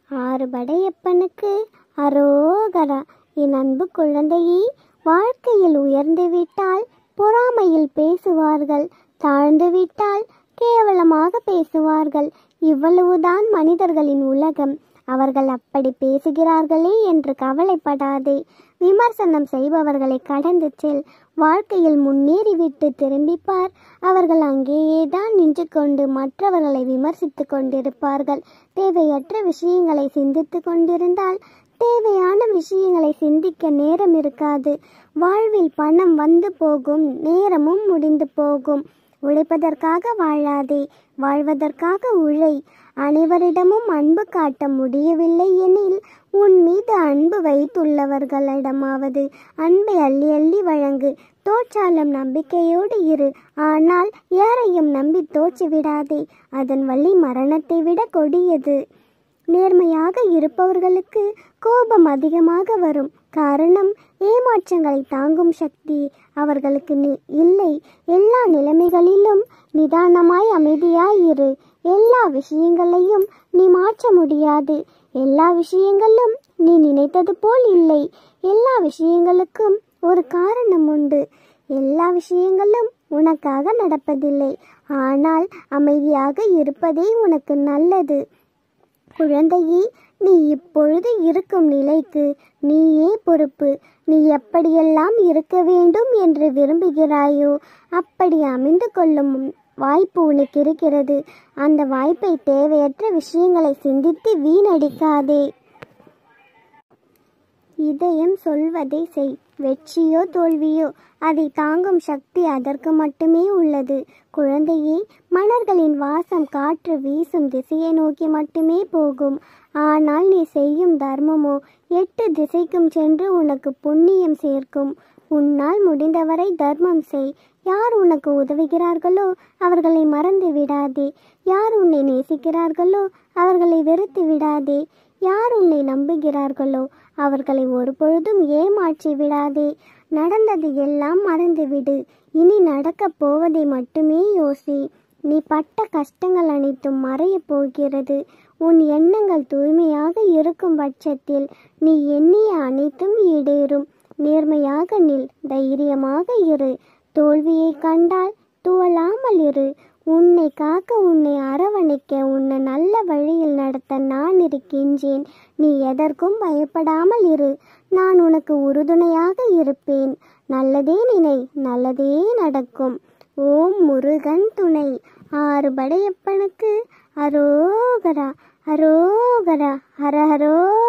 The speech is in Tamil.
ஆறு படையப்பனுக்கு அரோகரா என் அன்பு குழந்தையே வாழ்க்கையில் உயர்ந்து விட்டால் பொறாமையில் பேசுவார்கள் தாழ்ந்து விட்டால் கேவலமாக பேசுவார்கள் இவ்வளவுதான் மனிதர்களின் உலகம் அவர்கள் அப்படி பேசுகிறார்களே என்று கவலைப்படாதே விமர்சனம் செய்பவர்களை கடந்து செல் வாழ்க்கையில் முன்னேறிவிட்டு திரும்பிப் பார் அவர்கள் அங்கேயே தான் நின்று கொண்டு மற்றவர்களை விமர்சித்து கொண்டிருப்பார்கள் தேவையற்ற விஷயங்களை சிந்தித்து கொண்டிருந்தால் தேவையான விஷயங்களை சிந்திக்க நேரம் இருக்காது வாழ்வில் பணம் வந்து போகும் நேரமும் முடிந்து போகும் உழைப்பதற்காக வாழாதே வாழ்வதற்காக உழை அனைவரிடமும் அன்பு காட்ட முடியவில்லை எனில் உன் மீது அன்பு வைத்துள்ளவர்களிடமாவது அன்பை அள்ளி அள்ளி வழங்கு தோற்றாலும் நம்பிக்கையோடு இரு ஆனால் யாரையும் நம்பி தோற்று விடாதே அதன் வழி மரணத்தை விட கொடியது நேர்மையாக இருப்பவர்களுக்கு கோபம் அதிகமாக வரும் காரணம் ஏமாற்றங்களை தாங்கும் சக்தி அவர்களுக்கு நி- இல்லை எல்லா நிலைமைகளிலும் நிதானமாய் அமைதியாய் இரு எல்லா விஷயங்களையும் நீ மாற்ற முடியாது எல்லா விஷயங்களும் நீ நினைத்தது போல் இல்லை எல்லா விஷயங்களுக்கும் ஒரு காரணம் உண்டு எல்லா விஷயங்களும் உனக்காக நடப்பதில்லை ஆனால் அமைதியாக இருப்பதே உனக்கு நல்லது குழந்தையே நீ இப்பொழுது இருக்கும் நிலைக்கு நீயே பொறுப்பு நீ எப்படியெல்லாம் இருக்க வேண்டும் என்று விரும்புகிறாயோ அப்படி அமைந்து கொள்ளும் வாய்ப்பு உனக்கு இருக்கிறது அந்த வாய்ப்பை தேவையற்ற விஷயங்களை சிந்தித்து வீணடிக்காதே இதயம் சொல்வதை செய் வெற்றியோ தோல்வியோ அதை தாங்கும் சக்தி அதற்கு மட்டுமே உள்ளது குழந்தையே மலர்களின் வாசம் காற்று வீசும் திசையை நோக்கி மட்டுமே போகும் ஆனால் நீ செய்யும் தர்மமோ எட்டு திசைக்கும் சென்று உனக்கு புண்ணியம் சேர்க்கும் உன்னால் முடிந்தவரை தர்மம் செய் யார் உனக்கு உதவுகிறார்களோ அவர்களை மறந்து விடாதே யார் உன்னை நேசிக்கிறார்களோ அவர்களை வெறுத்து விடாதே யார் உன்னை நம்புகிறார்களோ அவர்களை ஒருபொழுதும் ஏமாற்றி விடாதே நடந்தது எல்லாம் மறந்துவிடு இனி நடக்கப் போவதை மட்டுமே யோசி நீ பட்ட கஷ்டங்கள் அனைத்தும் மறையப் போகிறது உன் எண்ணங்கள் தூய்மையாக இருக்கும் பட்சத்தில் நீ எண்ணிய அனைத்தும் ஈடேறும் நேர்மையாக நில் தைரியமாக இரு தோல்வியை கண்டால் துவளாமல் இரு உன்னை காக்க உன்னை அரவணைக்க உன்னை நல்ல வழியில் நடத்த நான் இருக்கின்றேன் நீ எதற்கும் பயப்படாமல் இரு நான் உனக்கு உறுதுணையாக இருப்பேன் நல்லதே நினை நல்லதே நடக்கும் ஓம் முருகன் துணை ஆறு படையப்பனுக்கு அரோகரா அரோகரா ஹர ஹரோ